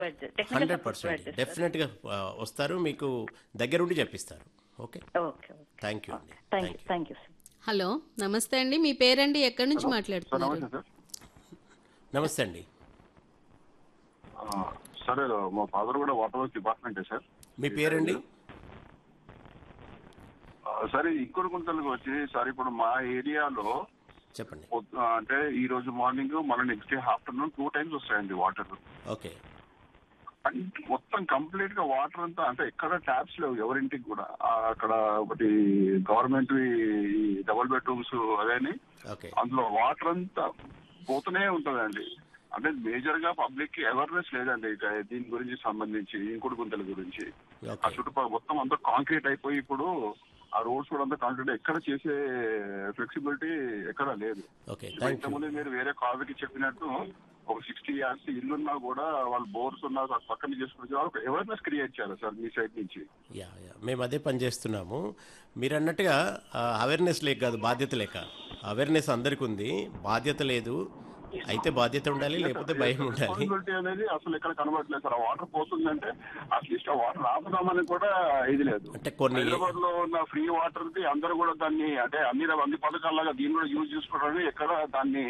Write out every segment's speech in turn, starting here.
technical hundred support percent provide చేస్తారు డెఫినెట్గా వస్తారు మీకు దగ్గరుండి చెప్పిస్తారు okay okay okay thank you అండి thank you thank you sir hello నమస్తే అండి మీ పేరండి ఎక్కడి నుంచి సార్ మాట్లాడుతున్నారు నమస్తే సార్ నమస్తే అండి ఆ, సార్ మా ఫాదర్ కూడా వాటర్ వర్క్ డిపార్ట్మెంటే సార్ మీ పేరండి ఆ, సార్ ఇంకొక గుంతలకు వచ్చి సార్ ఇప్పుడు మా ఏరియాలో చెప్పండి పొద్దు- ఆ, అంటే ఈ రోజు మార్నింగ్ మన next day afternoon two times వస్తాయండి వాటర్ ఓకే అంటే మొత్తం కంప్లీట్ గా వాటర్ అంతా అంటే ఎక్కడ ట్యాప్స్ లేవు ఎవరింటికి కూడా ఆ, అక్కడ ఒకటి గవర్నమెంట్ డబుల్ బెడ్రూమ్స్ అదేని ఓకే అందులో వాటర్ అంతా పోతూనే ఉంటదండి అంటే మేజర్ గా పబ్లిక్ కి అవేర్నెస్ లేదండి ఇక దీని గురించి సంబంధించి ఇంకుడు గుంతల గురించి ఆ ఓకే చుట్టుపక్కల మొత్తం అంతా కాంక్రీట్ అయిపోయి ఇప్పుడు ఆ రోడ్స్ కూడా అంతా కాంక్రీట్ ఎక్కడ చేసే ఫ్లెక్సిబిలిటీ ఎక్కడ లేదు ఓకే ఇప్పుడు థ్యాంక్ యూ ఇంతకుముందు మీరు వేరే కాలకి చెప్పినట్టు ఒక సిక్స్టీ ఇయర్స్ ఇల్లున్నా కూడా వాళ్ళు బోర్స్ ఉన్నా ఆ పక్కన చేసుకుని వాళ్ళకి అవేర్నెస్ క్రియేట్ చేయాలి సార్ మీ సైడ్ నుంచి యా యా మేము అదే పని చేస్తున్నాము మీరు అన్నట్టుగా అవేర్నెస్ లేక కాదు బాధ్యత లేక అవేర్నెస్ అందరికి ఉంది బాధ్యత లేదు అయితే బాధ్యత ఉండాలి లేకపోతే భయం ఉండాలి రెస్పాన్సిబిలిటీ అనేది అసలు ఎక్కడ కనబడట్లేదు సార్ ఆ వాటర్ పోతుందంటే అట్లీస్ట్ ఆ వాటర్ ఆపుదామని కూడా ఇది లేదు అంటే కొన్ని హైదరాబాద్ లో ఉన్న ఫ్రీ వాటర్ కి అందరూ కూడా దాన్ని అంటే అన్ని అన్ని పథకాలాగా దీన్ని కూడా యూజ్ చేసుకోవడానికి ఎక్కడ దాన్ని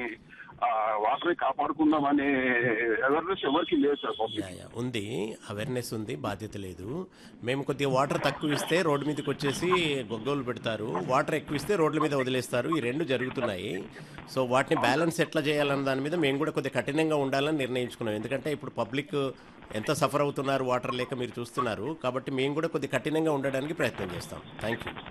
వాటర్ కాపాడుకుందాం అనే అవేర్నెస్ ఎవరికి లేదు సార్ యా పబ్లిక్ యా ఉంది అవేర్నెస్ ఉంది బాధ్యత లేదు మేము కొద్దిగా వాటర్ తక్కువ ఇస్తే రోడ్డు మీదకి వచ్చేసి గొగ్గోలు పెడతారు వాటర్ ఎక్కువ ఇస్తే రోడ్ల మీద వదిలేస్తారు ఈ రెండు జరుగుతున్నాయి సో వాటిని బ్యాలెన్స్ ఎట్లా చేయాలన్న దాని మీద మేము కూడా కొద్దిగా కఠినంగా ఉండాలని నిర్ణయించుకున్నాం ఎందుకంటే ఇప్పుడు పబ్లిక్ ఎంత సఫర్ అవుతున్నారు వాటర్ లేక మీరు చూస్తున్నారు కాబట్టి మేము కూడా కొద్దిగా కఠినంగా ఉండడానికి ప్రయత్నం చేస్తాం థ్యాంక్ యూ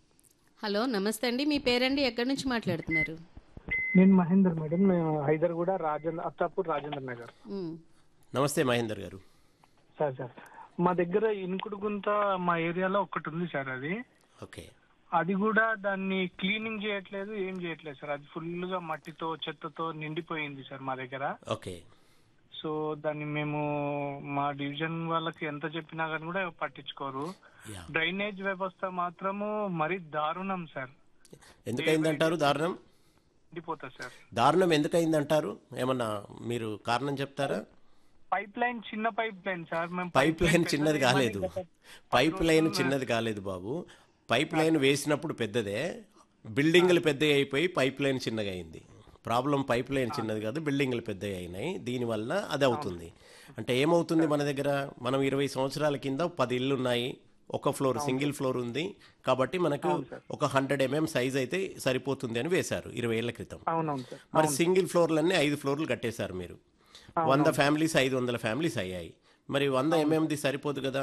హలో నమస్తే అండి మీ పేరండి ఎక్కడి నుంచి మాట్లాడుతున్నారు నేను మహేందర్ మేడం నేను హైదర్గూడ రాజేంద్ర అత్తాపూర్ రాజేంద్ర నగర్ ఉమ్, నమస్తే మహేందర్ గారు సార్ సార్ మా దగ్గర ఇనుకుడు గుంత మా ఏరియాలో ఒకటి ఉంది సార్ అది ఓకే అది కూడా దాన్ని క్లీనింగ్ చేయట్లేదు ఏం చేయట్లేదు సార్ అది ఫుల్ గా మట్టితో చెత్తతో నిండిపోయింది సార్ మా దగ్గర ఓకే సో దాన్ని మేము మా డివిజన్ వాళ్ళకి ఎంత చెప్పినా కానీ కూడా పట్టించుకోరు యా డ్రైనేజ్ వ్యవస్థ మాత్రము మరీ దారుణం సార్ ఎందుకైందంటారు దారుణం నిండిపోతుంది సార్ దారుణం ఎందుకైందంటారు ఏమన్నా మీరు కారణం చెప్తారా పైప్ లైన్ చిన్న పైప్ లైన్ సార్ మేము పైప్ లైన్ పెద్దది చిన్నది ఏమని కాలేదు గత పైప్ లైన్ చిన్నది కాలేదు బాబు పైప్ లైన్ వేసినప్పుడు పెద్దదే బిల్డింగ్లు పెద్దవి అయిపోయి పైప్ లైన్ చిన్నగా అయింది ప్రాబ్లం పైప్ లైన్ చిన్నది కాదు బిల్డింగ్లు పెద్దవి అయినాయి దీనివల్ల అది అవుతుంది అంటే ఏమవుతుంది మన దగ్గర మనం ఇరవై సంవత్సరాల కింద పది ఇల్లు ఉన్నాయి ఒక ఫ్లోర్ సింగిల్ ఫ్లోర్ ఉంది కాబట్టి మనకు ఒక హండ్రెడ్ ఎంఎం సైజ్ అయితే సరిపోతుంది అని వేశారు ఇరవై ఏళ్ల క్రితం అవునవును సార్ మరి సింగిల్ ఫ్లోర్లన్నీ ఐదు ఫ్లోర్లు కట్టేశారు మీరు వంద ఫ్యామిలీస్ ఐదు వందల ఫ్యామిలీస్ అయ్యాయి మరి వంద ఎంఎంది సరిపోదు కదా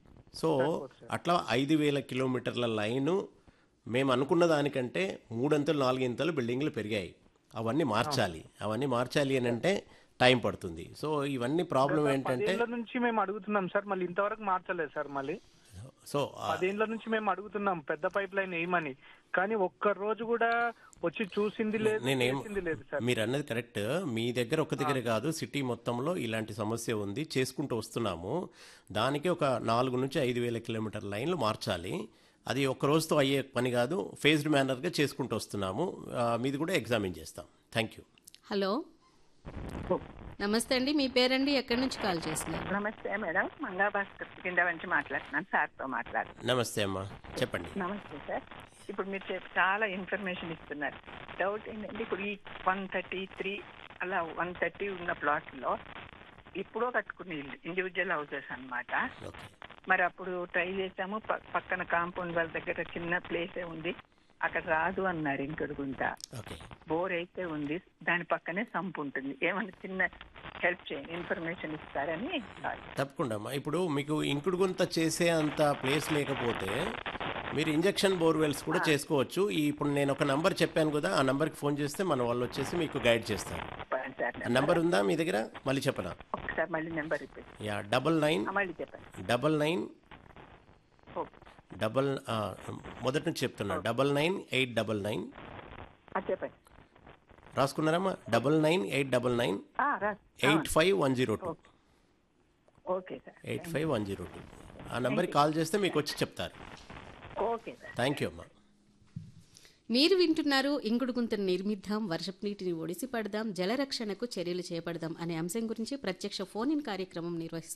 సో అట్లా ఐదు వేల కిలోమీటర్ల లైను మేము అనుకున్న దానికంటే మూడంతలు నాలుగింతలు బిల్డింగ్లు పెరిగాయి అవన్నీ మార్చాలి అవన్నీ మార్చాలి అని అంటే టైం పడుతుంది సో ఇవన్నీ ప్రాబ్లం ఏంటంటే పదేళ్ల నుంచి మేము అడుగుతున్నాం సార్ మళ్ళీ ఇంతవరకు మార్చలేదు సార్ మళ్ళీ సో ఆ, పదేళ్ల నుంచి మేము అడుగుతున్నాం పెద్ద పైప్ లైన్ వేయమని కానీ ఒక్క రోజు కూడా వచ్చి చూసింది లేదు నేనేం చేసింది లేదు సార్ మీరు అన్నది కరెక్ట్ మీ దగ్గర ఒక దగ్గర కాదు సిటీ మొత్తంలో ఇలాంటి సమస్య ఉంది చేసుకుంటూ వస్తున్నాము దానికి ఒక నాలుగు నుంచి ఐదు వేల కిలోమీటర్ లైన్లు మార్చాలి అది ఒక రోజుతో అయ్యే పని కాదు ఫేజ్డ్ మేనర్గా చేసుకుంటూ వస్తున్నాము ఆ, మీది కూడా ఎగ్జామిన్ చేస్తాం థ్యాంక్ యూ హలో నమస్తే అండి మీ పేరండి ఎక్కడి నుంచి కాల్ చేస్తున్నారు నమస్తే మేడం మంగా భాస్కర్ కింద నుంచి మాట్లాడుతున్నాను సార్తో మాట్లాడు నమస్తే అమ్మా చెప్పండి నమస్తే సార్ ఇప్పుడు మీరు చెప్పి చాలా ఇన్ఫర్మేషన్ ఇస్తున్నారు డౌట్ ఏంటంటే ఇప్పుడు ఈ వన్ థర్టీ త్రీ అలా వన్ థర్టీ ఉన్న ప్లాట్లో ఇప్పుడో కట్టుకునే ఇల్లు ఇండివిజువల్ హౌసెస్ అన్నమాట ఓకే మరి అప్పుడు ట్రై చేసాము ప- పక్కన కాంపౌండ్ వాళ్ళ దగ్గర చిన్న ప్లేసే ఉంది అక్కడ రాదు అన్నారు ఇంకడుగుంట ఓకే బోర్ అయితే ఉంది దాని పక్కనే సంపు ఉంటుంది ఏమన్నా చిన్న హెల్ప్ చేయండి ఇన్ఫర్మేషన్ ఇస్తారని కాల్ తప్పకుండా అమ్మా ఇప్పుడు మీకు ఇంకుడు గుంత చేసే అంత ప్లేస్ లేకపోతే మీరు ఇంజక్షన్ బోర్వెల్స్ కూడా చేసుకోవచ్చు ఈ ఇప్పుడు నేను ఒక నంబర్ చెప్పాను కదా ఆ నంబర్కి ఫోన్ చేస్తే మన వాళ్ళు వచ్చేసి మీకు గైడ్ చేస్తారు చెప్పండి సార్ ఆ నంబర్ ఉందా మీ దగ్గర మళ్ళీ చెప్పనా ఒకసారి మళ్ళీ number repeat yeah double nine మళ్ళీ చెప్పండి డబల్ నైన్ ఓకే డబల్ ఆ, మొదటి నుంచి చెప్తున్నా double nine eight double nine ఆ, చెప్పండి రాసుకున్నారమ్మా double nine eight double nine ఆ, రా eight five one zero two okay sir eight five one zero two ఆ నెంబర్కి కాల్ చేస్తే మీకు వచ్చి చెప్తారు ఓకే సార్ థ్యాంక్ యూ అమ్మా మీరు వింటున్నారు ఇంకుడు గుంతను నిర్మిద్దాం వర్షపు నీటిని ఒడిసి పడదాం జలరక్షణకు చర్యలు చేపడదాం అనే అంశం గురించి ప్రత్యక్ష ఫోన్ ఇన్ కార్యక్రమం నిర్వహిస్తున్నారు